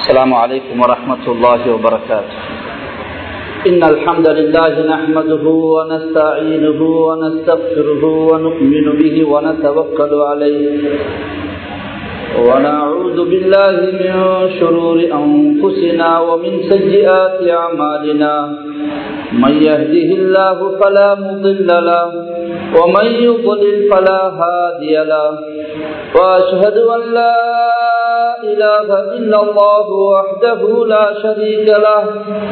السلام عليكم ورحمة الله وبركاته إن الحمد لله نحمده ونستعينه ونستغفره ونؤمن به ونتوكل عليه ونعوذ بالله من شرور أنفسنا ومن سيئات أعمالنا من يهده الله فلا مضل له ومن يضلل فلا هادي له وأشهد أن لا إله إلا الله وحده لا شريك له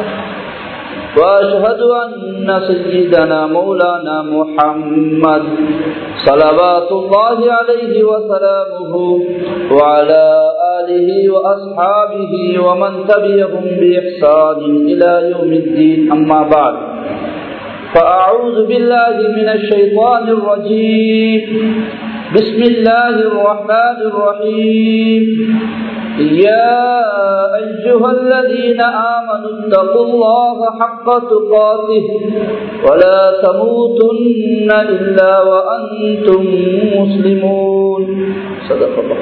وأشهد أن سيدنا مولانا محمد صلوات الله عليه وسلامه وعلى آله وأصحابه ومن تبعهم بإحسان إلى يوم الدين أما بعد فأعوذ بالله من الشيطان الرجيم بسم الله الرحمن الرحيم يا أيها الذين آمنوا اتقوا الله حق تقاته ولا تموتن إلا وأنتم مسلمون صدق الله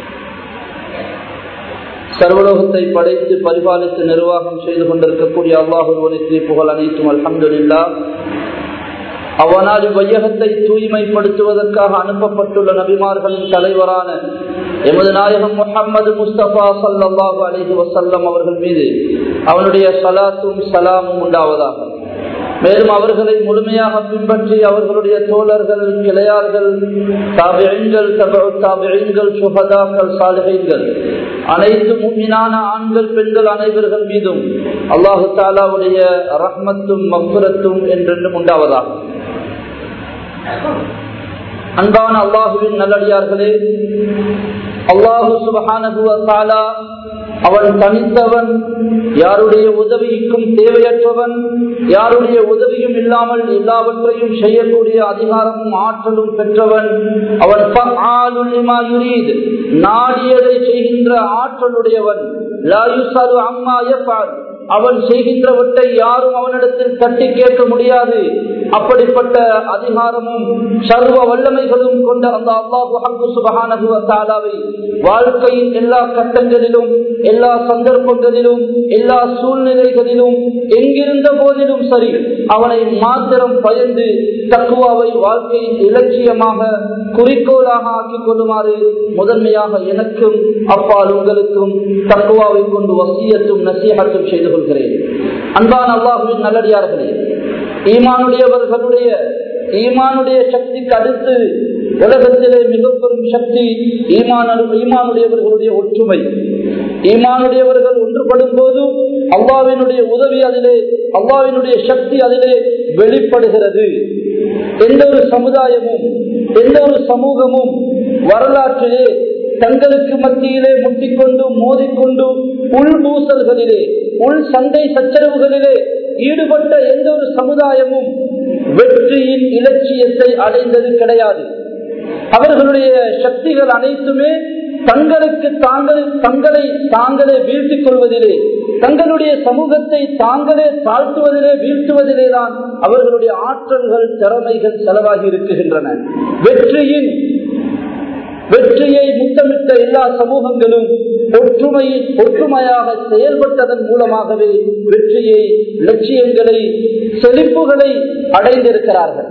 சர்வலோகத்தை படைத்து பரிபாலித்து நிர்வாகம் செய்து கொண்டிருக்கக்கூடிய அல்லாஹுவனுக்கு புகழ் அனைத்தும் அல்ஹம்துல்லா அவனால் இவ்வையகத்தை தூய்மைப்படுத்துவதற்காக அனுப்பப்பட்டுள்ள நபிமார்களின் தலைவரான எமது நாயகம் முகமது முஸ்தபா சல்லாஹூ அலிஹி வசல்லம் அவர்கள் மீது அவனுடைய சலாத்தும் சலாமும் உண்டாவதாக மேலும் அவர்களை முழுமையாக பின்பற்றி அவர்களுடைய தோழர்கள் கிளையார்கள் தாபியங்கள் தாபியங்கள் சுகதாக்கள் சாலைகள் அனைத்து முன்மினான ஆண்கள் பெண்கள் அனைவர்கள் மீதும் அல்லாஹு தாலாவுடைய ரஹ்மத்தும் மக்குரத்தும் என்றென்றும் உண்டாவதாக அன்பான அல்லாஹுவின் நல்லடியார்களே அல்லாஹு சுபகானகுவத்தாலா அவன் தனித்தவன் யாருடைய உதவிக்கும் தேவையற்றவன் யாருடைய உதவியும் இல்லாமல் எல்லாவற்றையும் செய்யக்கூடிய அதிகாரமும் ஆற்றலும் பெற்றவன் அவன் நாடியதை செய்கின்ற ஆற்றலுடையவன் அம்மா அவன் செய்கின்றவற்றை யாரும் அவனிடத்தில் தட்டி கேட்க முடியாது அப்படிப்பட்ட அதிகாரமும் சர்வ வல்லமைகளும் கொண்ட அந்த அல்லாஹு சுபகானகுவத்தாலாவை வாழ்க்கையின் எல்லா கட்டங்களிலும் எல்லா சந்தர்ப்பங்களிலும் எல்லா சூழ்நிலைகளிலும் எங்கிருந்த போதிலும் சரி அவனை மாத்திரம் பயந்து தக்குவாவை வாழ்க்கையின் இலட்சியமாக குறிக்கோளாக ஆக்கிக் கொள்ளுமாறு முதன்மையாக எனக்கும் அப்பால் உங்களுக்கும் தக்குவாவை கொண்டு வசியத்தும் நசீகத்தும் செய்து கொள்கிறேன் அன்பான் அல்லாஹுவின் நல்லடியார்களே ஈமானுடையவர்களுடைய ஈமானுடைய சக்திக்கு அடுத்து உலகத்திலே மிக பெரும் சக்தி ஈமானுடையவர்களுடைய ஒற்றுமை ஈமானுடையவர்கள் ஒன்றுபடும் போது அல்லாவினுடைய உதவி அதிலே அல்லாவினுடைய சக்தி அதிலே வெளிப்படுகிறது எந்த ஒரு சமுதாயமும் எந்த ஒரு சமூகமும் வரலாற்றிலே தங்களுக்கு மத்தியிலே முட்டிக்கொண்டு மோதிக்கொண்டு உள் பூசல்களிலே உள் சண்டை சச்சரவுகளிலே ஈடுபட்ட எந்த ஒரு சமுதாயமும் வெற்றியின் இலட்சியத்தை அடைந்தது கிடையாது அவர்களுடைய சக்திகள் அனைத்துமே தங்களுக்கு தாங்கள் தங்களை தாங்களே வீழ்த்திக் கொள்வதிலே தங்களுடைய சமூகத்தை தாங்களே தாழ்த்துவதிலே வீழ்த்துவதிலே தான் அவர்களுடைய ஆற்றல்கள் திறமைகள் செலவாகி இருக்குகின்றன வெற்றியின் வெற்றியை முத்தமிட்ட எல்லா சமூகங்களும் ஒற்றுமையில் ஒற்றுமையாக செயல்பட்டதன் மூலமாகவே வெற்றியை லட்சியங்களை செழிப்புகளை அடைந்திருக்கிறார்கள்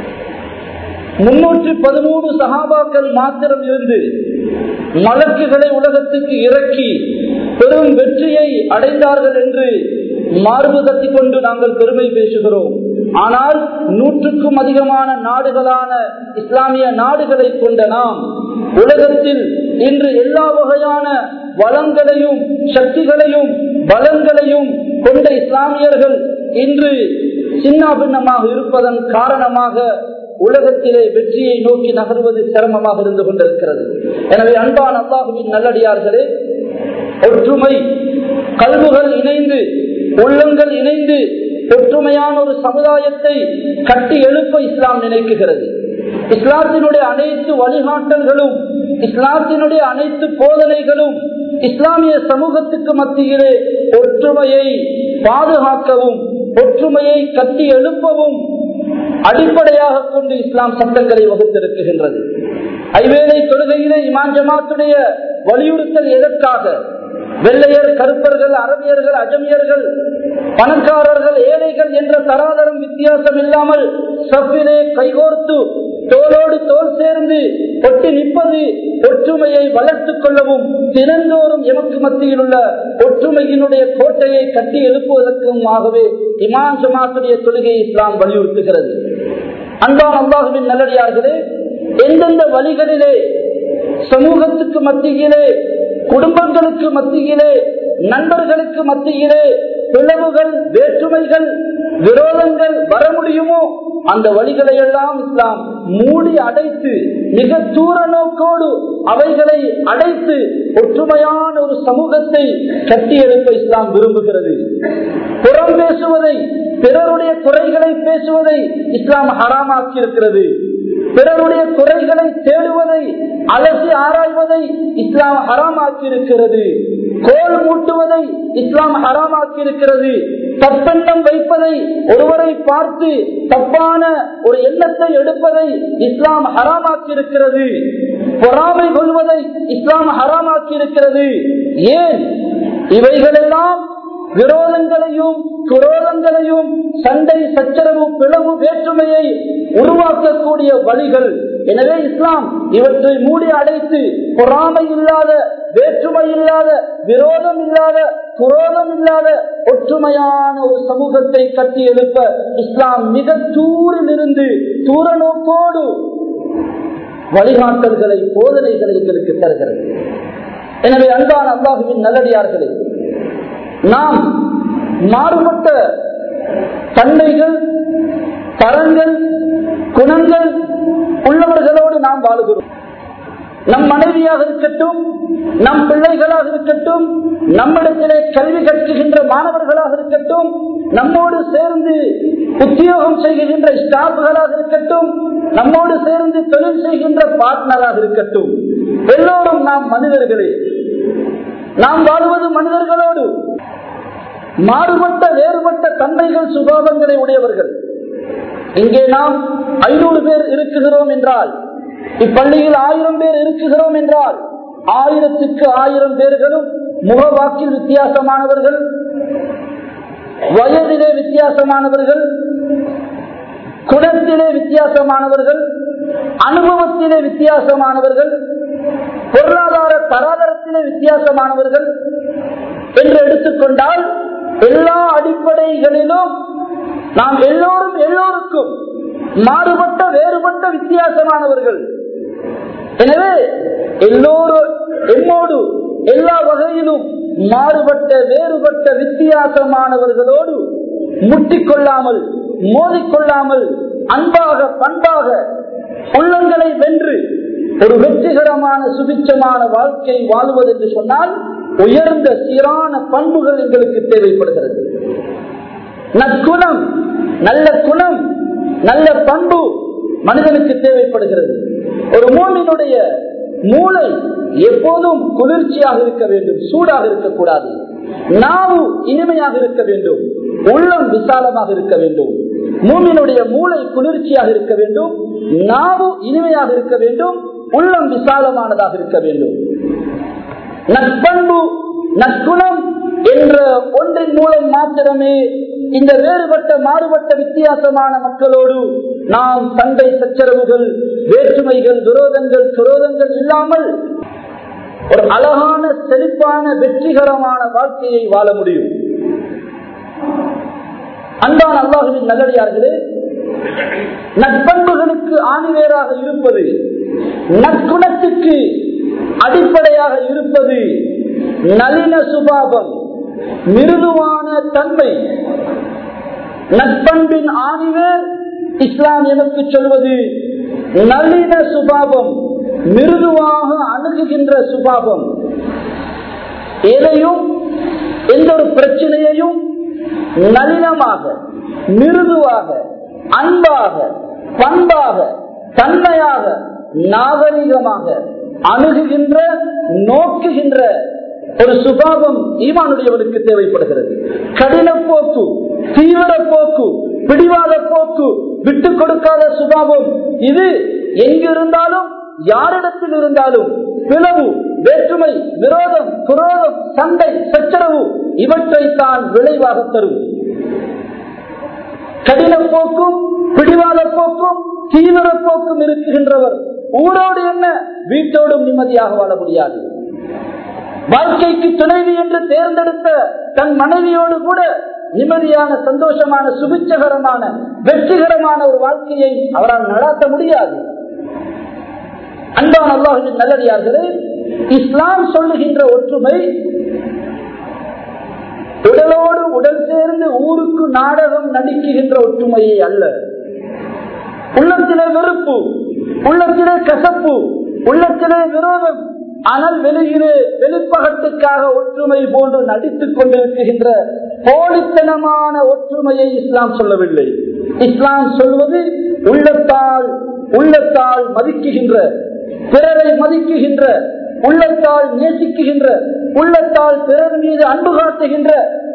முன்னூற்றி பதிமூணு சகாபாக்கள் மாத்திரம் இருந்து மலக்குகளை உலகத்துக்கு இறக்கி பெரும் வெற்றியை அடைந்தார்கள் என்று மார்பு தட்டி கொண்டு நாங்கள் பெருமை பேசுகிறோம் ஆனால் நூற்றுக்கும் அதிகமான நாடுகளான இஸ்லாமிய நாடுகளை கொண்ட நாம் உலகத்தில் இன்று எல்லா வகையான வளங்களையும் சக்திகளையும் பலங்களையும் கொண்ட இஸ்லாமியர்கள் இன்று சின்ன பின்னமாக இருப்பதன் காரணமாக உலகத்திலே வெற்றியை நோக்கி நகர்வது சிரமமாக இருந்து கொண்டிருக்கிறது எனவே அன்பான அல்லாஹுவின் நல்லடியார்களே ஒற்றுமை கல்வுகள் இணைந்து உள்ளங்கள் இணைந்து ஒற்றுமையான ஒரு சமுதாயத்தை கட்டி எழுப்ப இஸ்லாம் நினைக்குகிறது இஸ்லாத்தினுடைய அனைத்து வழிகாட்டல்களும் இஸ்லாத்தினுடைய அனைத்து போதனைகளும் இஸ்லாமிய சமூகத்துக்கு மத்தியிலே ஒற்றுமையை பாதுகாக்கவும் ஒற்றுமையை கட்டி எழுப்பவும் அடிப்படையாக கொண்டு இஸ்லாம் சட்டங்களை வகுத்திருக்கின்றது ஐவேளை தொழுகையிலே இமான் ஜமாத்துடைய வலியுறுத்தல் எதற்காக வெள்ளையர் கருப்பர்கள் அரபியர்கள் அஜமியர்கள் பணக்காரர்கள் ஏழைகள் என்ற தராதரம் வித்தியாசம் இல்லாமல் சப்பிலே கைகோர்த்து தோளோடு தோல் சேர்ந்து ஒட்டி நிற்பது ஒற்றுமையை வளர்த்துக் கொள்ளவும் தினந்தோறும் எமக்கு மத்தியில் உள்ள ஒற்றுமையினுடைய கோட்டையை கட்டி எழுப்புவதற்குமாகவே இமாம் ஜமாத்துடைய தொழுகையை இஸ்லாம் வலியுறுத்துகிறது அன்பான் அல்லாஹுவின் நல்லடியார்களே எந்தெந்த வழிகளிலே சமூகத்துக்கு மத்தியிலே குடும்பங்களுக்கு மத்தியிலே நண்பர்களுக்கு மத்தியிலே பிளவுகள் வேற்றுமைகள் விரோதங்கள் வர முடியுமோ அந்த வழிகளை எல்லாம் இஸ்லாம் மூடி அடைத்து மிக தூர நோக்கோடு அவைகளை அடைத்து ஒற்றுமையான ஒரு சமூகத்தை கட்டியெழுப்ப இஸ்லாம் விரும்புகிறது புறம் பேசுவதை பிறருடைய குறைகளை பேசுவதை இஸ்லாம் ஹராமாக்கி இருக்கிறது பிறருடைய குறைகளை தேடுவதை அலசி ஆராய்வதை இஸ்லாம் ஹராமாக்கி இருக்கிறது கோல் மூட்டுவதை இஸ்லாம் ஹராமாக்கி இருக்கிறது தப்பெண்ணம் வைப்பதை ஒருவரை பார்த்து தப்பான ஒரு எண்ணத்தை எடுப்பதை இஸ்லாம் ஹராமாக்கி இருக்கிறது பொறாமை கொள்வதை இஸ்லாம் ஹராமாக்கி இருக்கிறது ஏன் இவைகளெல்லாம் விரோதங்களையும் குரோதங்களையும் சண்டை சச்சரவு பிளவு வேற்றுமையை உருவாக்கக்கூடிய வழிகள் எனவே இஸ்லாம் இவற்றை மூடி அடைத்து பொறாமை இல்லாத வேற்றுமை இல்லாத விரோதம் இல்லாத குரோதம் இல்லாத ஒற்றுமையான ஒரு சமூகத்தை கட்டி எழுப்ப இஸ்லாம் மிக தூரில் இருந்து தூர நோக்கோடு வழிகாட்டல்களை போதனைகளை எங்களுக்கு தருகிறது எனவே அன்பான அல்லாஹுவின் நல்லடியார்களே நாம் மாறுபட்ட தன்மைகள் தரங்கள் குணங்கள் உள்ளவர்களோடு நாம் வாழுகிறோம் நம் மனைவியாக இருக்கட்டும் நம் பிள்ளைகளாக இருக்கட்டும் நம்மிடத்திலே கல்வி கற்கின்ற மாணவர்களாக இருக்கட்டும் நம்மோடு சேர்ந்து உத்தியோகம் செய்கின்ற ஸ்டாஃப்களாக இருக்கட்டும் நம்மோடு சேர்ந்து தொழில் செய்கின்ற பார்ட்னராக இருக்கட்டும் எல்லோரும் நாம் மனிதர்களே நாம் வாழ்வது மனிதர்களோடு மாறுபட்ட வேறுபட்ட தன்மைகள் சுபாவங்களை உடையவர்கள் இங்கே நாம் ஐநூறு பேர் இருக்குகிறோம் என்றால் இப்பள்ளியில் ஆயிரம் பேர் இருக்குகிறோம் என்றால் ஆயிரத்துக்கு ஆயிரம் பேர்களும் முகவாக்கில் வித்தியாசமானவர்கள் வயதிலே வித்தியாசமானவர்கள் குணத்திலே வித்தியாசமானவர்கள் அனுபவத்திலே வித்தியாசமானவர்கள் பொருளாதார தராதரத்திலே வித்தியாசமானவர்கள் என்று எடுத்துக்கொண்டால் எல்லா அடிப்படைகளிலும் நாம் எல்லோரும் எல்லோருக்கும் மாறுபட்ட வேறுபட்ட வித்தியாசமானவர்கள் எனவே எல்லோரும் எம்மோடு எல்லா வகையிலும் மாறுபட்ட வேறுபட்ட வித்தியாசமானவர்களோடு முட்டிக்கொள்ளாமல் மோதிக்கொள்ளாமல் அன்பாக பண்பாக உள்ளங்களை வென்று ஒரு வெற்றிகரமான சுபிச்சமான வாழ்க்கை வாழ்வது என்று சொன்னால் உயர்ந்த சீரான பண்புகள் எங்களுக்கு தேவைப்படுகிறது நற்குணம் நல்ல குணம் நல்ல பண்பு மனிதனுக்கு தேவைப்படுகிறது ஒரு மூமினுடைய மூளை எப்போதும் குளிர்ச்சியாக இருக்க வேண்டும் சூடாக இருக்கக்கூடாது நாவு இனிமையாக இருக்க வேண்டும் உள்ளம் விசாலமாக இருக்க வேண்டும் மூமினுடைய மூளை குளிர்ச்சியாக இருக்க வேண்டும் நாவு இனிமையாக இருக்க வேண்டும் உள்ளம் விசாலமானதாக இருக்க வேண்டும் நற்பண்பு நற்குணம் என்ற ஒன்றின் மூலம் மாத்திரமே இந்த வேறுபட்ட மாறுபட்ட வித்தியாசமான மக்களோடு நாம் சண்டை சச்சரவுகள் வேற்றுமைகள் விரோதங்கள் குரோதங்கள் இல்லாமல் ஒரு அழகான செழிப்பான வெற்றிகரமான வாழ்க்கையை வாழ முடியும் அன்பான அல்லாஹுவின் நல்லடியார்களே நற்பண்புகளுக்கு ஆணிவேராக இருப்பது நற்குணத்துக்கு அடிப்படையாக இருப்பது நளின சுபாவம் மிருதுவான தன்மை நற்பண்பின் ஆணிவேர் இஸ்லாம் எனக்கு சொல்வது நளின சுபாவம் மிருதுவாக அணுகுகின்ற சுபாவம் எதையும் எந்த ஒரு பிரச்சனையையும் நளினமாக மிருதுவாக அன்பாக பண்பாக தன்மையாக நாகரிகமாக அணுகுகின்ற நோக்குகின்ற ஒரு சுபாவம் ஈமானுடையவனுக்கு தேவைப்படுகிறது கடின போக்கு தீவிர போக்கு பிடிவாத போக்கு விட்டு கொடுக்காத சுபாவம் இது எங்கிருந்தாலும் யாரிடத்தில் இருந்தாலும் பிளவு வேற்றுமை விரோதம் குரோதம் சண்டை சச்சரவு இவற்றை தான் விளைவாக தரும் கடின போக்கும் பிடிவாத போக்கும் தீவிர போக்கும் இருக்குகின்றவர் ஊரோடு என்ன வீட்டோடும் நிம்மதியாக வாழ முடியாது வாழ்க்கைக்கு துணைவி என்று தேர்ந்தெடுத்த தன் மனைவியோடு கூட நிம்மதியான சந்தோஷமான சுபிச்சகரமான வெற்றிகரமான ஒரு வாழ்க்கையை அவரால் நடாத்த முடியாது அன்பான அல்லாஹின் நல்லடியார்களே இஸ்லாம் சொல்லுகின்ற ஒற்றுமை உடலோடு உடல் சேர்ந்து ஊருக்கு நாடகம் நடிக்குகின்ற ஒற்றுமையை அல்ல உள்ளத்திலே வெறுப்பு உள்ளத்திலே கசப்பு உள்ளத்திலே விரோதம் ஆனால் வெளியிலே வெளிப்பகத்துக்காக ஒற்றுமை போன்று நடித்துக் கொண்டிருக்கின்ற போலித்தனமான ஒற்றுமையை இஸ்லாம் சொல்லவில்லை இஸ்லாம் சொல்வது உள்ளத்தால் உள்ளத்தால் மதிக்குகின்ற பிறரை மதிக்குகின்ற உள்ளத்தால் நேசிக்குகின்ற உள்ளத்தால் பிறர் மீது அன்பு காட்டுகின்ற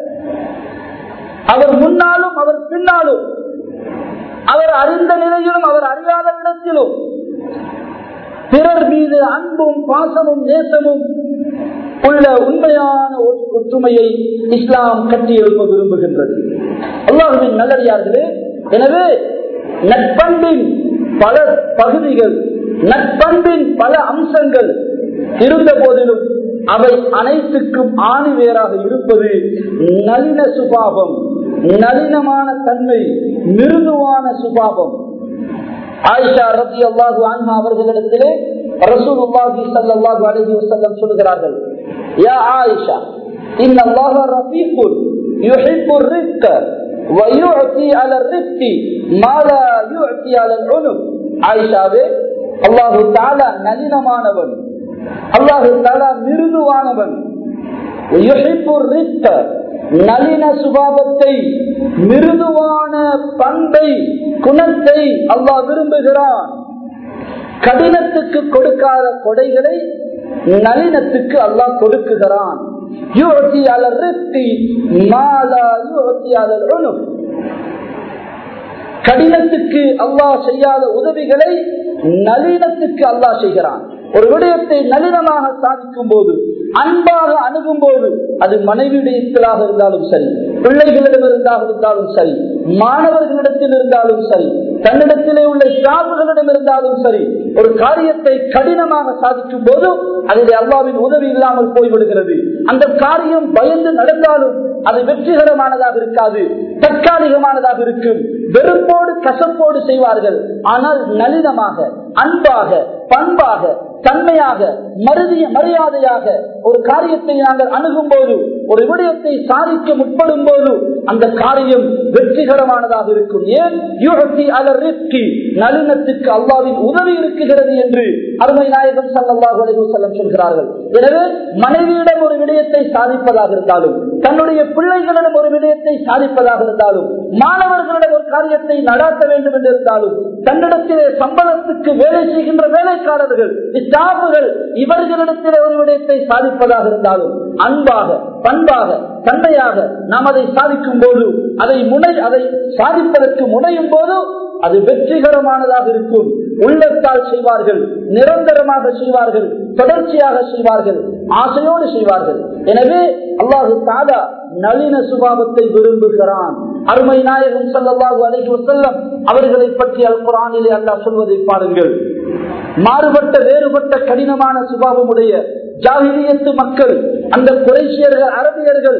அவர் முன்னாலும் அவர் பின்னாலும் அவர் அறிந்த நிலையிலும் அவர் அறியாத இடத்திலும் பிறர் மீது அன்பும் பாசமும் நேசமும் உள்ள உண்மையான ஒற்றுமையை இஸ்லாம் கட்டி எழுப்ப விரும்புகின்றது அல்லாஹுவின் நல்லடியார்களே எனவே நட்பண்பின் பல பகுதிகள் நட்பண்பின் பல அம்சங்கள் இருந்த போதிலும் அவை அனைத்துக்கும் ஆணிவேராக இருப்பது நளின சுபாவம் நளினமான தன்மை மிருதுவான சுபாவம் ஆயிஷா ரத்தி அல்லாஹு ஆன்மா அவர்களிடத்திலே ரசூலுல்லாஹி ஸல்லல்லாஹு அலைஹி வஸல்லம் சொல்கிறார்கள் யா ஆயிஷா இன் அல்லாஹ ரஃபீகுன் யுஹிப்பு الرفق ويعطي على الرفق ما لا يعطي على العنف ஆயிஷாவே அல்லாஹு தஆலா நளினமானவன் அல்லாஹு தஆலா மிருதுவானவன் யுஹிப்பு الرفق நளின சுபாவத்தை மிருதுவான பண்பை குணத்தை அல்லாஹ் விரும்புகிறான் கடினத்துக்கு கொடுக்காத கொடைகளை நளினத்துக்கு அல்லாஹ் கொடுக்குகிறான் கடினத்துக்கு அல்லாஹ் செய்யாத உதவிகளை நளினத்துக்கு அல்லாஹ் செய்கிறான் ஒரு விடயத்தை நளினமாக சாதிக்கும் போது அன்பாக அணுகும் போது அது மனைவியிடத்திலாக இருந்தாலும் சரி பிள்ளைகளிடம் இருந்தாக இருந்தாலும் சரி மாணவர்களிடத்தில் இருந்தாலும் சரி தன்னிடத்திலே உள்ள ஸ்டாஃபுகளிடம் இருந்தாலும் சரி ஒரு காரியத்தை கடினமாக சாதிக்கும் போது அதில் அல்லாவின் உதவி இல்லாமல் போய்விடுகிறது அந்த காரியம் பயந்து நடந்தாலும் அது வெற்றிகரமானதாக இருக்காது தற்காலிகமானதாக இருக்கும் வெறுப்போடு கசப்போடு செய்வார்கள் ஆனால் நளினமாக அன்பாக பண்பாக தன்மையாக மருதிய மரியாதையாக ஒரு காரியத்தை நாங்கள் அணுகும் போது ஒரு விடயத்தை சாதிக்க முற்படும் போது அந்த காரியம் வெற்றிகரமானதாக இருக்கும் ஏன் யுகத்தி அலர்கி நளினத்துக்கு அல்லாவின் உதவி இருக்குகிறது என்று அருமை நாயகம் சல்லாஹ் அலிஹசல்லம் சொல்கிறார்கள் எனவே மனைவியிடம் ஒரு விடயத்தை சாதிப்பதாக இருந்தாலும் தன்னுடைய பிள்ளைகளிடம் ஒரு விடயத்தை சாதிப்பதாக இருந்தாலும் மாணவர்களிடம் ஒரு காரியத்தை நடாத்த வேண்டும் என்று இருந்தாலும் தன்னிடத்திலே சம்பளத்துக்கு வேலை செய்கின்ற வேலைக்காரர்கள் ஸ்டாஃபுகள் இவர்களிடத்திலே ஒரு விடயத்தை சாதிப்பதாக இருந்தாலும் அன்பாக பண்பாக தன்மையாக நாம் அதை சாதிக்கும் போது அதை முனை அதை சாதிப்பதற்கு முனையும் போது அது வெற்றிகரமானதாக இருக்கும் உள்ளத்தால் செய்வார்கள் நிரந்தரமாக செய்வார்கள் தொடர்ச்சியாக செய்வார்கள் ஆசையோடு செய்வார்கள் எனவே அல்லாஹு தாதா நளின சுபாவத்தை விரும்புகிறான் அருமை நாயகம் சல்லாஹு அலைஹி வசல்லம் அவர்களை பற்றி அல் குரானிலே அல்லாஹ் சொல்வதை பாருங்கள் மாறுபட்ட வேறுபட்ட கடினமான சுபாவமுடைய ஜாகிரியத்து மக்கள் அந்த குறைசியர்கள் அரபியர்கள்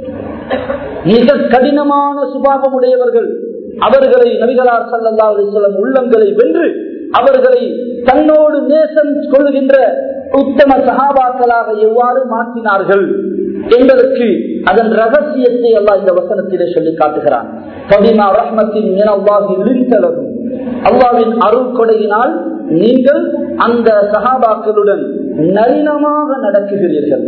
மிக கடினமான சுபாவம் உடையவர்கள் அவர்களை நபிகளார் சல்லா அலிஸ்லம் உள்ளங்களை வென்று அவர்களை தன்னோடு நேசம் கொள்கின்ற உத்தம சகாபாக்களாக எவ்வாறு மாற்றினார்கள் என்பதற்கு அதன் ரகசியத்தை எல்லாம் இந்த வசனத்திலே சொல்லி காட்டுகிறான் கவிமா ரஹ்மத்தின் அல்லாவின் அருள் கொடையினால் நீங்கள் அந்த சகாபாக்களுடன் நளினமாக நடக்குகிறீர்கள்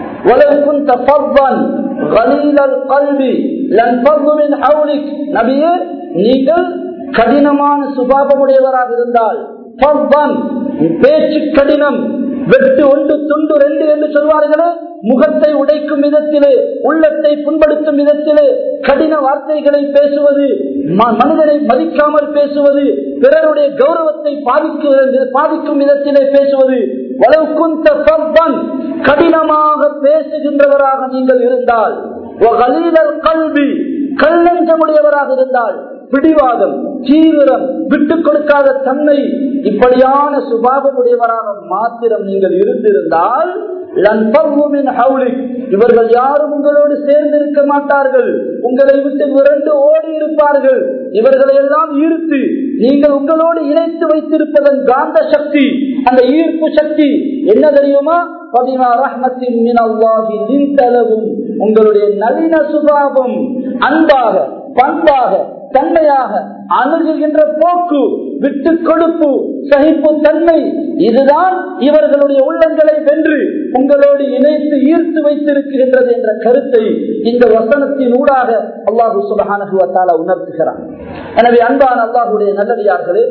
நீங்கள் கடினமான சுபாபமுடையவராக இருந்தால் பேச்சு கடினம் வெட்டு ஒன்று துண்டு ரெண்டு என்று சொல்வார்களே முகத்தை உடைக்கும் விதத்திலே உள்ளத்தை புண்படுத்தும் விதத்திலே கடின வார்த்தைகளை பேசுவது மனிதனை மதிக்காமல் பேசுவது பிறருடைய கௌரவத்தை பாதிக்கும் பாதிக்கும் விதத்திலே பேசுவது வலவு குந்த ஃபவ்வன், கடினமாக பேசுகின்றவராக நீங்கள் இருந்தால் வகலீலல் கல்வி கல்லஞ்சமுடையவராக இருந்தால் பிடிவாதம் தீவிரம் விட்டுக் கொடுக்காத தன்மை இப்படியான சுபாவமுடையவராக மாத்திரம் நீங்கள் இருந்திருந்தால் லன் ஃபர்ரு மின் ஹவுலிக். இவர்கள் யாரும் உங்களோடு சேர்ந்து இருக்க மாட்டார்கள் உங்களை விட்டு விரண்டு ஓடி இருப்பார்கள் இவர்களை எல்லாம் ஈர்த்து நீங்கள் உங்களோடு இணைத்து வைத்திருப்பதன் காந்த சக்தி அந்த ஈர்ப்பு சக்தி என்ன தெரியுமா பதினா ரஹ்மத்தின் மினல்லாஹி லின்தலவும் உங்களுடைய நளின சுபாவம் அன்பாக பண்பாக தன்மையாக அணுகுகின்ற போக்கு விட்டு கொடுப்பு சகிப்பு தன்மை இதுதான் இவர்களுடைய உள்ளங்களை வென்று உங்களோடு இணைத்து ஈர்த்து வைத்திருக்கின்றது என்ற கருத்தை இந்த வசனத்தின் ஊடாக அல்லாஹு சுபகானுவத்தால உணர்த்துகிறான் எனவே அன்பான அல்லாஹுடைய நல்லடியார்களே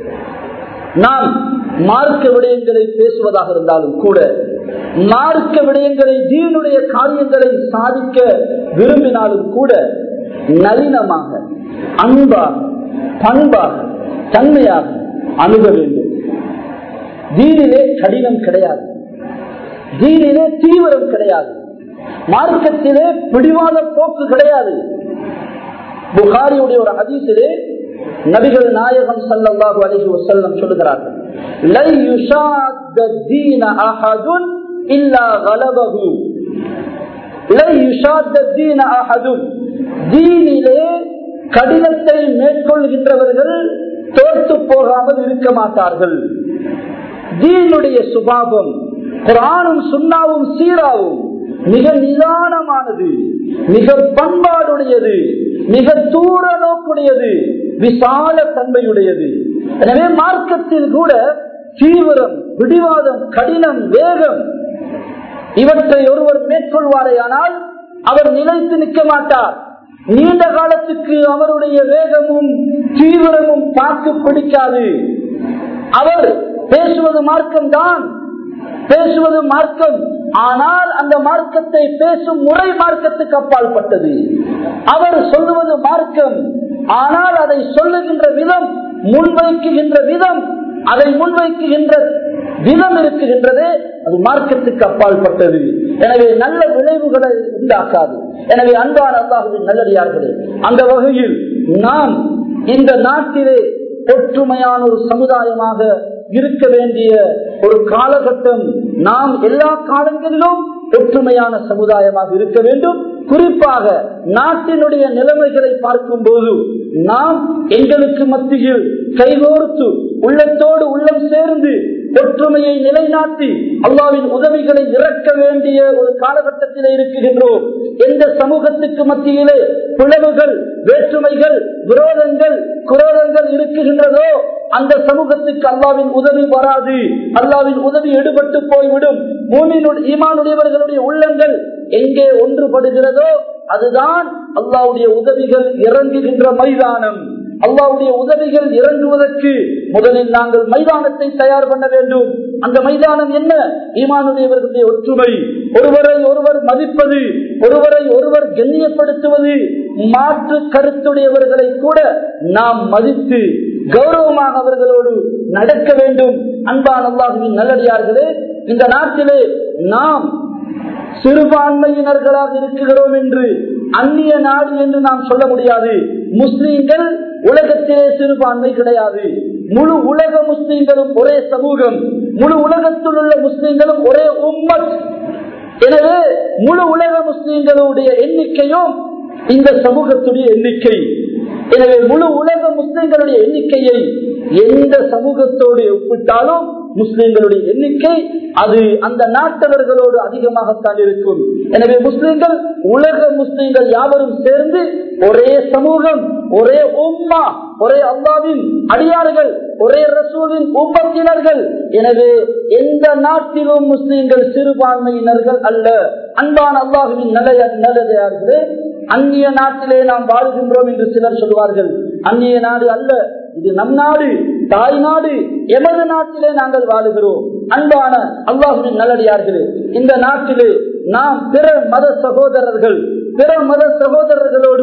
நாம் மார்க்க விடயங்களை பேசுவதாக இருந்தாலும் கூட மார்க்க விடயங்களை தீனுடைய காரியங்களை சாதிக்க விரும்பினாலும் கூட நளினமாக அன்பாக பண்பாக தன்மையாக அணுக வேண்டும் தீனிலே கடினம் கிடையாது தீனிலே தீவிரம் கிடையாது மார்க்கத்திலே பிடிவாத போக்கு கிடையாது புகாரியுடைய ஒரு ஹதீஸிலே நபிகள் நாயகம் ஸல்லல்லாஹு அலைஹி வஸல்லம் சொல்லுகிறார்கள் லை யுஷாத்த தீன அஹதுன் இல்லா கலபஹு லை யுஷாத்த தீன அஹதுன் தீனிலே கடினத்தை மேற்கொள்கின்றவர்கள் தோற்று போகாமல் இருக்க மாட்டார்கள் தீனுடைய சுபாவம் குரானும் சுண்ணாவும் சீராவும் மிக நிதானமானது மிக பண்பாடுடையது மிக தூர நோக்குடையது விசால தன்மையுடையது எனவே மார்க்கத்தில் கூட தீவிரம் பிடிவாதம் கடினம் வேகம் இவற்றை ஒருவர் மேற்கொள்வாரேயானால் அவர் நிலைத்து நிற்க மாட்டார் நீண்ட காலத்துக்கு அவருடைய வேகமும் தீவிரமும் தாக்கு பிடிக்காது அவர் பேசுவது மார்க்கம்தான் பேசுவது மார்க்கம் ஆனால் அந்த மார்க்கத்தை பேசும் முறை மார்க்கத்துக்கு அப்பால் பட்டது அவர் சொல்லுவது மார்க்கம் ஆனால் அதை சொல்லுகின்ற விதம் முன்வைக்குகின்ற விதம் அதை முன்வைக்குகின்ற விதம் இருக்குகின்றது அது மார்க்கத்துக்கு அப்பால் பட்டது எனவே நல்ல விளைவுகளை உண்டாக்காது எனவே அன்பான அல்லாஹுவின் நல்லடியார்களே அந்த வகையில் நாம் இந்த நாட்டிலே ஒற்றுமையான ஒரு சமுதாயமாக இருக்க வேண்டிய ஒரு காலகட்டம் நாம் எல்லா காலங்களிலும் ஒற்றுமையான சமுதாயமாக இருக்க வேண்டும் குறிப்பாக நாட்டினுடைய நிலைமைகளை பார்க்கும் போது நாம் எங்களுக்கு மத்தியில் கைகோர்த்து உள்ளத்தோடு உள்ளம் சேர்ந்து ஒற்றுமையை நிலைநாட்டி அல்லாவின் உதவிகளை இறக்க வேண்டிய ஒரு காலகட்டத்தில் இருக்குகின்றோம் எந்த சமூகத்துக்கு மத்தியிலே பிளவுகள் வேற்றுமைகள் விரோதங்கள் குரோதங்கள் இருக்குகின்றதோ அந்த சமூகத்துக்கு அல்லாவின் உதவி வராது அல்லாவின் உதவி எடுபட்டு போய்விடும் மூமினுடைய ஈமானுடையவர்களுடைய உள்ளங்கள் எங்கே ஒன்றுபடுகிறதோ அதுதான் அல்லாவுடைய உதவிகள் இறங்குகின்ற மைதானம் அல்லாவுடைய உதவிகள் இறங்குவதற்கு முதலில் நாங்கள் மைதானத்தை தயார் பண்ண வேண்டும் அந்த மைதானம் என்ன ஈமானுடையவர்களுடைய ஒற்றுமை ஒருவரை ஒருவர் மதிப்பது ஒருவரை ஒருவர் கண்ணியப்படுத்துவது மாற்று கருத்துடையவர்களை கூட நாம் மதித்து கௌரவமாக அவர்களோடு நடக்க வேண்டும் அன்பான் அல்லாஹுவின் நல்லடியார்களே இந்த நாட்டிலே நாம் சிறுபான்மையினர்களாக இருக்கிறோம் என்று அந்நிய நாடு என்று நாம் சொல்ல முடியாது முஸ்லீம்கள் உலகத்திலே சிறுபான்மை கிடையாது முழு உலக முஸ்லீம்களும் ஒரே சமூகம் முழு உலகத்தில் உள்ள முஸ்லீம்களும் ஒரே உம்மத் எனவே முழு உலக முஸ்லீம்களுடைய எண்ணிக்கையும் இந்த சமூகத்துடைய எண்ணிக்கை எனவே முழு உலக முஸ்லிம்களுடைய எண்ணிக்கையை எந்த சமூகத்தோடு ஒப்பிட்டாலும் முஸ்லிம்களுடைய எண்ணிக்கை அது அந்த நாட்டவர்களோடு அதிகமாகத்தான் இருக்கும் எனவே முஸ்லிம்கள் உலக முஸ்லிம்கள் யாவரும் சேர்ந்து ஒரே சமூகம் ஒரே உம்மா ஒரே அல்லாவின் அடியார்கள் ஒரே ரசூலின் உம்மத்தினர்கள் எனவே எந்த நாட்டிலும் முஸ்லிம்கள் சிறுபான்மையினர்கள் அல்ல அன்பான அல்லாஹுவின் நிலைய நிலையார்களே அந்நிய நாட்டிலே நாம் வாழ்கின்றோம் என்று சிலர் சொல்வார்கள் அந்நிய நாடு அல்ல இது நம் நாடு தாய் நாடு எமது நாட்டிலே நாங்கள் வாழுகிறோம் அன்பான அல்லாஹுவின் நல்லடியார்களே இந்த நாட்டிலே நாம் பிற மத சகோதரர்கள் பிற மத சகோதரர்களோடு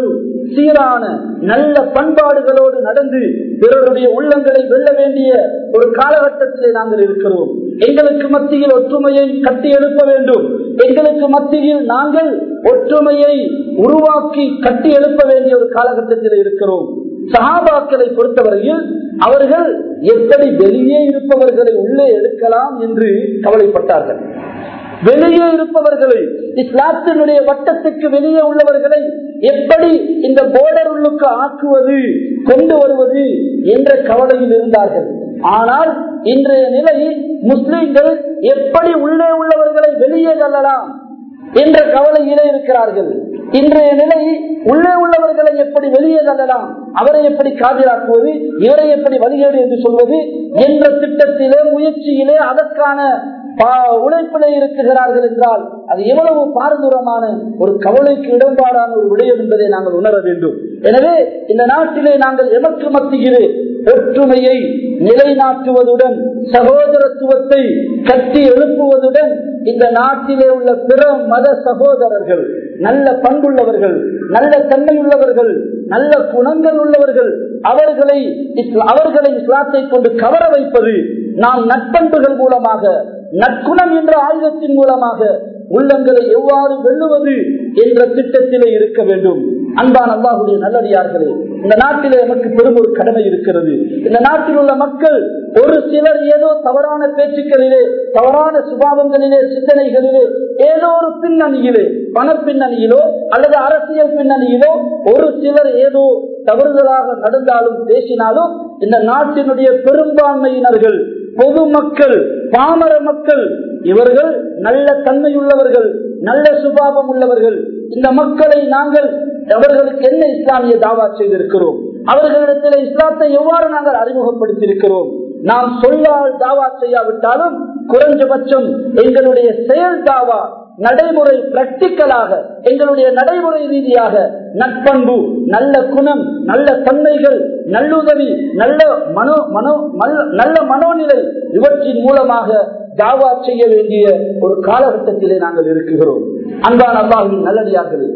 சீரான நல்ல பண்பாடுகளோடு நடந்து பிறருடைய உள்ளங்களை வெல்ல வேண்டிய ஒரு காலகட்டத்திலே நாங்கள் இருக்கிறோம் எங்களுக்கு மத்தியில் ஒற்றுமையை கட்டி எழுப்ப வேண்டும் எங்களுக்கு மத்தியில் நாங்கள் ஒற்றுமையை உருவாக்கி கட்டி எழுப்ப வேண்டிய ஒரு காலகட்டத்தில் இருக்கிறோம் சகாபாக்களை பொறுத்தவரையில் அவர்கள் எப்படி வெளியே இருப்பவர்களை உள்ளே எடுக்கலாம் என்று கவலைப்பட்டார்கள் வெளியே இருப்பவர்களை இஸ்லாத்தினுடைய வட்டத்துக்கு வெளியே உள்ளவர்களை எப்படி இந்த போர்டர் உள்ளுக்கு ஆக்குவது கொண்டு வருவது என்ற கவலையில் இருந்தார்கள் ஆனால் இன்றைய நிலையில் முஸ்லிம்கள் எப்படி உள்ளே உள்ளவர்களை வெளியே தள்ளலாம் என்ற கவலையிலே இருக்கிறார்கள் இன்றைய நிலை உள்ளே உள்ளவர்களை எப்படி வெளியே தள்ளலாம் அவரை எப்படி காதிராக்குவது இவரை எப்படி வழிகேடு என்று சொல்வது என்ற திட்டத்திலே முயற்சியிலே அதற்கான உழைப்பிலே இருக்கிறார்கள் என்றால் அது எவ்வளவு பாரதூரமான ஒரு கவலைக்கு இடம்பாடான ஒரு விடயம் என்பதை நாங்கள் உணர வேண்டும் எனவே இந்த நாட்டிலே நாங்கள் எமக்கு மத்தியிலே ஒற்றுமையை நிலைநாட்டுவதுடன் சகோதரத்துவத்தை கட்டி எழுப்புவதுடன் இந்த நாட்டிலே உள்ள பிற மத சகோதரர்கள் நல்ல பண்புள்ளவர்கள் நல்ல தன்மையுள்ளவர்கள் நல்ல குணங்கள் உள்ளவர்கள் அவர்களை அவர்களை இஸ்லாத்தை கொண்டு கவர வைப்பது நாம் நட்பண்புகள் மூலமாக நற்குணம் என்ற ஆயுதத்தின் மூலமாக உள்ளங்களை எவ்வாறு வெல்லுவது என்ற திட்டத்திலே இருக்க வேண்டும் அன்பான் அல்லாஹுடைய நல்லடியார்களே இந்த நாட்டிலே நமக்கு பெரும் ஒரு கடமை இருக்கிறது இந்த நாட்டில் உள்ள மக்கள் ஒரு சிலர் ஏதோ தவறான பேச்சுக்களிலே தவறான சுபாவங்களிலே சிந்தனைகளிலே ஏதோ ஒரு பின்னணியிலே பண பின்னணியிலோ அல்லது அரசியல் பின்னணியிலோ ஒரு சிலர் ஏதோ தவறுதலாக நடந்தாலும் பேசினாலும் இந்த நாட்டினுடைய பெரும்பான்மையினர்கள் பொதுமக்கள் பாமர மக்கள் இவர்கள் நல்ல தன்மையுள்ளவர்கள் நல்ல சுபாவம் உள்ளவர்கள் இந்த மக்களை நாங்கள் அவர்களுக்கு என்ன இஸ்லாமிய தாவா செய்திருக்கிறோம் அவர்களிடத்தில் இஸ்லாத்தை எவ்வாறு நாங்கள் அறிமுகப்படுத்தியிருக்கிறோம் நாம் சொல்லால் தாவா செய்யாவிட்டாலும் குறைஞ்சபட்சம் எங்களுடைய செயல் தாவா நடைமுறை பிராக்டிக்கலாக எங்களுடைய நடைமுறை ரீதியாக நட்பண்பு நல்ல குணம் நல்ல தன்மைகள் நல்லுதவி நல்ல மனோ மனோ நல்ல மனோநிலை இவற்றின் மூலமாக தாவா செய்ய வேண்டிய ஒரு காலகட்டத்திலே நாங்கள் இருக்குகிறோம் அன்பான அல்லாஹின் நல்லடியார்களே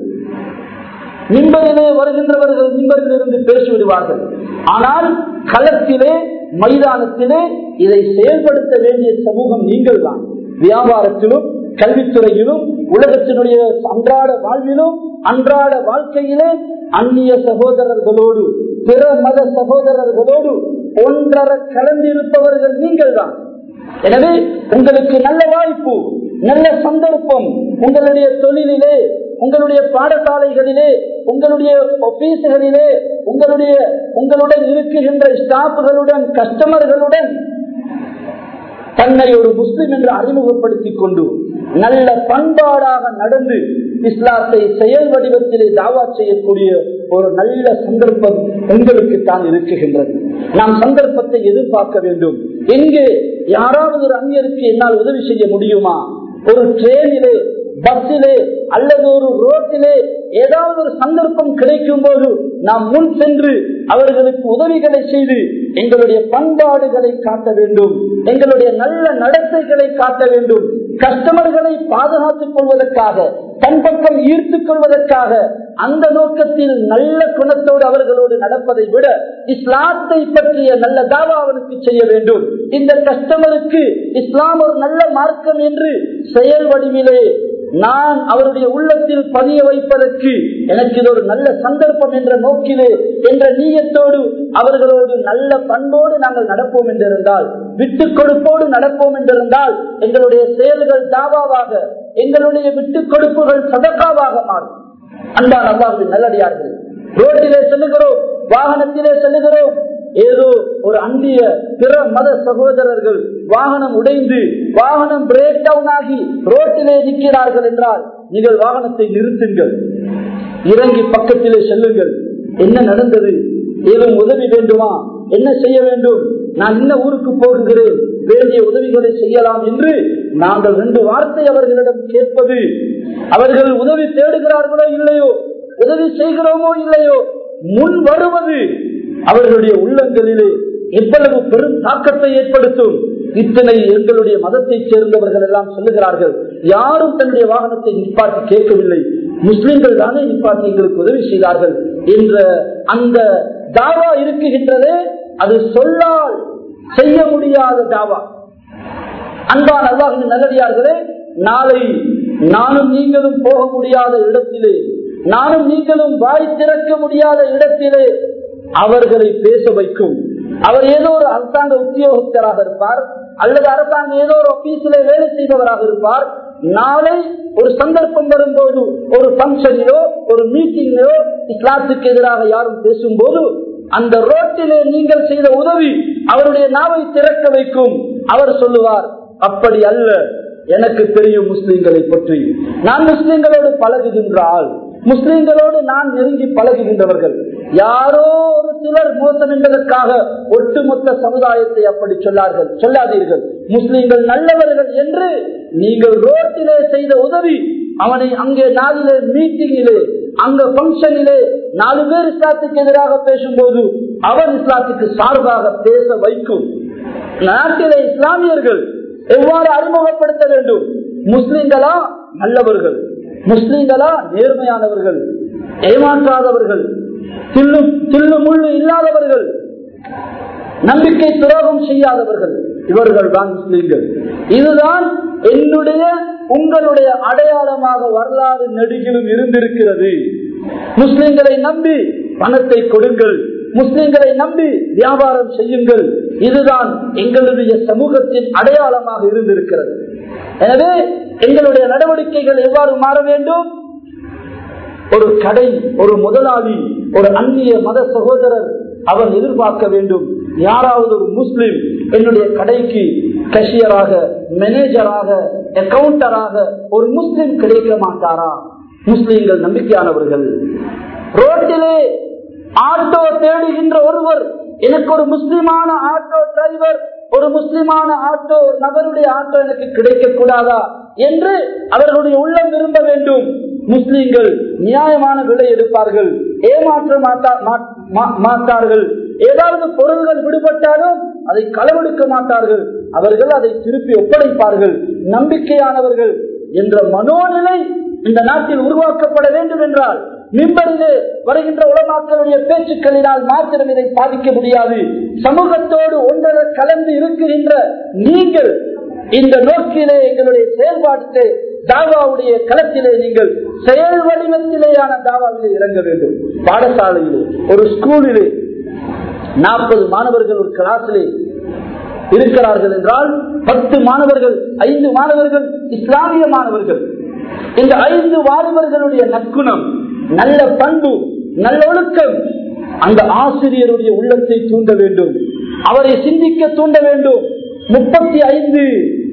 மின்பரிலே வருகின்றவர்கள் மின்பரில் இருந்து பேசிவிடுவார்கள் ஆனால் களத்திலே மைதானத்திலே இதை செயல்படுத்த வேண்டிய சமூகம் நீங்கள் தான் வியாபாரத்திலும் கல்வித்துறையிலும் உலகத்தினுடைய அன்றாட வாழ்விலும் அன்றாட வாழ்க்கையிலே அந்நிய சகோதரர்களோடு பிற மத சகோதரர்களோடு ஒன்றரை கலந்திருப்பவர்கள் நீங்கள் தான் எனவே உங்களுக்கு நல்ல வாய்ப்பு நல்ல சந்தர்ப்பம் உங்களுடைய தொழிலிலே உங்களுடைய பாடசாலைகளிலே உங்களுடைய ஆபீஸ்களிலே உங்களுடைய உங்களுடன் இருக்குகின்ற ஸ்டாஃப்களுடன் கஸ்டமர்களுடன் தன்னை ஒரு முஸ்லிம் என்று அறிமுகப்படுத்திக் கொண்டு நல்ல பண்பாடாக நடந்து இஸ்லாத்தை செயல் வடிவத்திலே தாவா செய்யக்கூடிய ஒரு நல்ல சந்தர்ப்பம் உங்களுக்கு தான் இருக்குகின்றது நாம் சந்தர்ப்பத்தை எதிர்பார்க்க வேண்டும் எங்கே யாராவது ஒரு அந்நியருக்கு என்னால் உதவி செய்ய முடியுமா ஒரு ட்ரெயினிலே பஸ்ஸிலே அல்லது ஒரு ரோட்டிலே ஏதாவது ஒரு சந்தர்ப்பம் கிடைக்கும் போது நாம் முன் சென்று அவர்களுக்கு உதவிகளை செய்து எங்களுடைய பண்பாடுகளை காட்ட வேண்டும் எங்களுடைய நல்ல நடத்தைகளை காட்ட வேண்டும் கஸ்டமர்களை பாதுகாத்துக் கொள்வதற்காக தன் பக்கம் ஈர்த்துக் கொள்வதற்காக அந்த நோக்கத்தில் நல்ல குணத்தோடு அவர்களோடு நடப்பதை விட இஸ்லாத்தை பற்றிய நல்ல தாவா அவனுக்கு செய்ய வேண்டும் இந்த கஸ்டமருக்கு இஸ்லாம் ஒரு நல்ல மார்க்கம் என்று செயல் வடிவிலே நான் அவருடைய உள்ளத்தில் பதிய வைப்பதற்கு எனக்கு இது ஒரு நல்ல சந்தர்ப்பம் என்ற நோக்கிலே என்ற நீயத்தோடு அவர்களோடு நல்ல பண்போடு நாங்கள் நடப்போம் என்றிருந்தால் விட்டுக் கொடுப்போடு நடப்போம் என்றிருந்தால் எங்களுடைய செயல்கள் தாவாவாக எங்களுடைய விட்டுக் கொடுப்புகள் சதக்காவாக மாறும் அன்பான் அவ்வாறு நல்லடியார்கள் ரோட்டிலே செல்லுகிறோம் வாகனத்திலே செல்லுகிறோம் ஏதோ ஒரு அந்திய பிற மத சகோதரர்கள் வாகனம் உடைந்து வாகனம் பிரேக் டவுன் ஆகி ரோட்டிலே நிற்கிறார்கள் என்றால் நீங்கள் வாகனத்தை நிறுத்துங்கள் இறங்கி பக்கத்திலே செல்லுங்கள் என்ன நடந்தது ஏதும் உதவி வேண்டுமா என்ன செய்ய வேண்டும் நான் இன்ன ஊருக்கு போகிறேன் வேண்டிய உதவிகளை செய்யலாம் என்று நாங்கள் ரெண்டு வார்த்தை அவர்களிடம் கேட்பது அவர்கள் உதவி தேடுகிறார்களோ இல்லையோ உதவி செய்கிறோமோ இல்லையோ முன் வருவது அவர்களுடைய உள்ளங்களிலே எவ்வளவு பெரும் தாக்கத்தை ஏற்படுத்தும் இத்தனை எங்களுடைய மதத்தை சேர்ந்தவர்கள் எல்லாம் சொல்லுகிறார்கள் யாரும் தன்னுடைய வாகனத்தை நிப்பாட்டி கேட்கவில்லை முஸ்லிம்கள் தானே நிப்பாட்டி எங்களுக்கு உதவி செய்தார்கள் என்ற அந்த தாவா இருக்குகின்றதே அது சொல்லால் செய்ய முடியாத தாவா அன்பான் அல்லாஹின் நல்லடியார்களே நாளை நானும் நீங்களும் போக முடியாத இடத்திலே நானும் நீங்களும் வாய் திறக்க முடியாத இடத்திலே அவர்களை பேச வைக்கும் அவர் ஏதோ ஒரு அரசாங்க உத்தியோகத்தராக இருப்பார் அல்லது அரசாங்க ஏதோ ஒரு ஆபீஸில் வேலை செய்பவராக இருப்பார் நாளை ஒரு சந்தர்ப்பம் வரும்போது ஒரு பங்கனிலோ ஒரு மீட்டிங்கிலோ இஸ்லாத்துக்கு எதிராக யாரும் பேசும்போது அந்த ரோட்டிலே நீங்கள் செய்த உதவி அவருடைய நாவை திறக்க வைக்கும் அவர் சொல்லுவார் அப்படி அல்ல எனக்கு தெரியும் முஸ்லிம்களை பற்றி நான் முஸ்லிம்களோடு பழகுகின்ற ஆள் முஸ்லிம்களோடு நான் நெருங்கி பழகுகின்றவர்கள் யாரோ ஒரு சிலர் மோசம் என்பதற்காக ஒட்டுமொத்த சமுதாயத்தை அப்படி சொல்லார்கள் சொல்லாதீர்கள் முஸ்லிம்கள் நல்லவர்கள் என்று நீங்கள் ரோட்டிலே செய்த உதவி அவனை அங்கே நாளிலே மீட்டிங்கிலே அங்க பங்கனிலே நாலு பேர் இஸ்லாத்துக்கு எதிராக பேசும்போது அவர் இஸ்லாத்துக்கு சார்பாக பேச வைக்கும் நாட்டிலே இஸ்லாமியர்கள் எவ்வாறு அறிமுகப்படுத்த வேண்டும் முஸ்லிம்களா நல்லவர்கள் முஸ்லிம்களா நேர்மையானவர்கள் ஏமாற்றாதவர்கள் தில்லு தில்லு முள்ளு இல்லாதவர்கள் நம்பிக்கை துரோகம் செய்யாதவர்கள் இவர்கள் தான் முஸ்லிம்கள் இதுதான் என்னுடைய உங்களுடைய அடையாளமாக வரலாறு நெடுகிலும் இருந்திருக்கிறது முஸ்லிம்களை நம்பி பணத்தை கொடுங்கள் முஸ்லிம்களை நம்பி வியாபாரம் செய்யுங்கள் இதுதான் எங்களுடைய சமூகத்தின் அடையாளமாக இருந்திருக்கிறது எனவே எங்களுடைய நடவடிக்கைகள் எவ்வாறு மாற வேண்டும் ஒரு கடை ஒரு முதலாளி ஒரு அந்நிய மத சகோதரர் அவர் எதிர்பார்க்க வேண்டும் யாராவது ஒரு முஸ்லிம் என்னுடைய கடைக்கு கஷியராக மேனேஜராக அக்கவுண்டராக ஒரு முஸ்லிம் கிடைக்க மாட்டாரா முஸ்லிம்கள் நம்பிக்கையானவர்கள் ரோட்டிலே ஆட்டோ தேடுகின்ற ஒருவர் எனக்கு ஒரு முஸ்லிமான ஆட்டோ டிரைவர் ஒரு முஸ்லிமான ஆட்டோ ஒரு நபருடைய ஆட்டோ எனக்கு கிடைக்க கூடாதா என்று அவர்களுடைய உள்ளம் விரும்ப வேண்டும் முஸ்லிம்கள் நியாயமான விலை எடுப்பார்கள் ஏமாற்ற மாட்டார்கள் ஏதாவது பொருள்கள் விடுபட்டாலும் அதை களவெடுக்க மாட்டார்கள் அவர்கள் அதை திருப்பி ஒப்படைப்பார்கள் நம்பிக்கையானவர்கள் என்ற மனோநிலை இந்த நாட்டில் உருவாக்கப்பட வேண்டும் என்றால் மிம்பரிலே வருகின்ற உலமாக்களுடைய பேச்சுக்களினால் மாத்திரம் இதை சாதிக்க முடியாது சமூகத்தோடு ஒன்றரை கலந்து இருக்குகின்ற நீங்கள் இந்த நோக்கிலே எங்களுடைய செயல்பாட்டிலே தாவாவுடைய களத்திலே நீங்கள் செயல் வடிவத்திலேயான தாவாவிலே இறங்க வேண்டும் பாடசாலையிலே ஒரு ஸ்கூலிலே நாற்பது மாணவர்கள் ஒரு கிளாஸிலே இருக்கிறார்கள் என்றால் பத்து மாணவர்கள் ஐந்து மாணவர்கள் இஸ்லாமிய மாணவர்கள் இந்த ஐந்து வாலிபர்களுடைய நற்குணம் நல்ல பண்பு நல்ல ஒழுக்கம் அந்த ஆசிரியருடைய உள்ளத்தை தூண்ட வேண்டும் அவரை சிந்திக்க தூண்ட வேண்டும் முப்பத்தி ஐந்து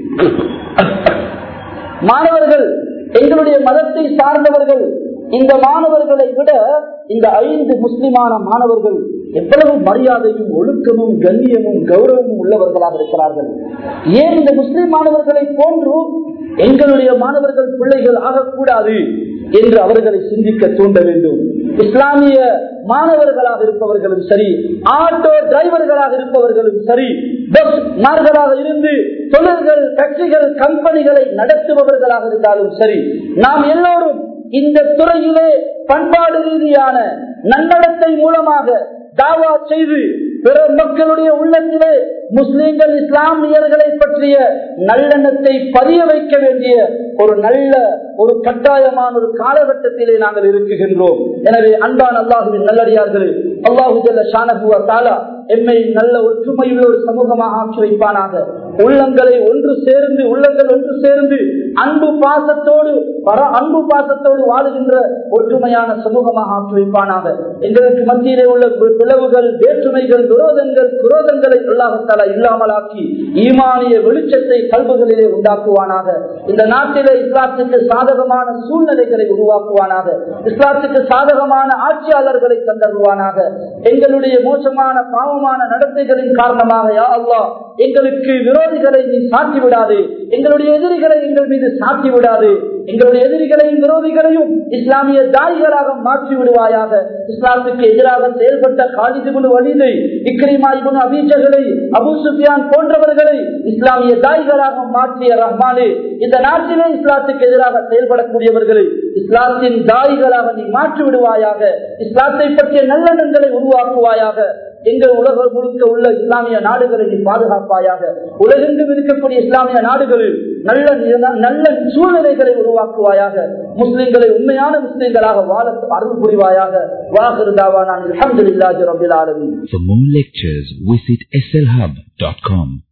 மாணவர்கள் எங்களுடைய மதத்தை சார்ந்தவர்கள் இந்த மாணவர்களை விட இந்த ஐந்து முஸ்லிமான மாணவர்கள் எவ்வளவு மரியாதையும் ஒழுக்கமும் கண்ணியமும் கௌரவமும் உள்ளவர்களாக இருக்கிறார்கள் ஏன் இந்த முஸ்லிம் மாணவர்களை போன்று எங்களுடைய மாணவர்கள் பிள்ளைகள் ஆகக்கூடாது என்று அவர்களை சிந்திக்க தூண்ட வேண்டும் இஸ்லாமிய மாணவர்களாக இருப்பவர்களும் சரி ஆட்டோ டிரைவர்களாக இருப்பவர்களும் சரி பஸ் மார்களாக இருந்து தொழில்கள் கட்சிகள் கம்பெனிகளை நடத்துபவர்களாக இருந்தாலும் சரி நாம் எல்லோரும் இந்த துறையிலே பண்பாடு ரீதியான நன்னடத்தை மூலமாக தாவா செய்து பிற மக்களுடைய உள்ளத்திலே முஸ்லிம்கள் இஸ்லாமியர்களை பற்றிய நல்லெண்ணத்தை பதிய வைக்க வேண்டிய ஒரு நல்ல ஒரு கட்டாயமான ஒரு காலகட்டத்திலே நாங்கள் இருக்குகின்றோம் எனவே அன்பான் அல்லாஹுவின் நல்லடியார்களே அல்லாஹு ஷானகுவா தாலா எம்மை நல்ல ஒற்றுமையுள்ள ஒரு சமூகமாக ஆட்சி வைப்பானாக உள்ளங்களை ஒன்று சேர்ந்து உள்ளங்கள் ஒன்று சேர்ந்து அன்பு பாசத்தோடு பர அன்பு பாசத்தோடு வாழுகின்ற ஒற்றுமையான சமூகமாக ஆட்சி வைப்பானாக எங்களுக்கு மத்தியிலே உள்ள பிளவுகள் வேற்றுமைகள் விரோதங்கள் குரோதங்களை உள்ளாகத்தால இல்லாமலாக்கி ஈமானிய வெளிச்சத்தை கல்புகளிலே உண்டாக்குவானாக இந்த நாட்டிலே இஸ்லாத்துக்கு சாதகமான சூழ்நிலைகளை உருவாக்குவானாக இஸ்லாத்துக்கு சாதகமான ஆட்சியாளர்களை தந்தருவானாக எங்களுடைய மோசமான பாவமான நடத்தைகளின் காரணமாக யா அல்லா எங்களுக்கு விரோதிகளை நீ சாட்டி விடாது எங்களுடைய எதிரிகளை எங்கள் மீது சாட்டி விடாது எங்களுடைய எதிரிகளையும் விரோதிகளையும் இஸ்லாமிய தாய்களாக மாற்றி விடுவாயாக இஸ்லாத்துக்கு எதிராக செயல்பட்ட காலிதுகுனு வலிதை இக்ரிமாயிபுன் அபீஜர்களை அபு சுஃபியான் போன்றவர்களை இஸ்லாமிய தாய்களாக மாற்றிய ரஹ்மானே இந்த நாட்டிலே இஸ்லாத்துக்கு எதிராக செயல்படக்கூடியவர்களை இஸ்லாத்தின் தாய்களாக நீ மாற்றி விடுவாயாக இஸ்லாத்தை பற்றிய நல்லெண்ணங்களை உருவாக்குவாயாக எங்கள் உலக முழுக்க உள்ள இஸ்லாமிய நாடுகளை நீ பாதுகாப்பாயாக உலகெங்கும் இருக்கக்கூடிய இஸ்லாமிய நாடுகளில் நல்ல நில- நல்ல சூழ்நிலைகளை உருவாக்குவாயாக முஸ்லிம்களை உண்மையான முஸ்லிம்களாக வாழ அருள் புரிவாயாக வாகிருதாவா நான் அலமதுல்லாஹி ரபில் ஆலமீன் For more lectures, visit slhub.com.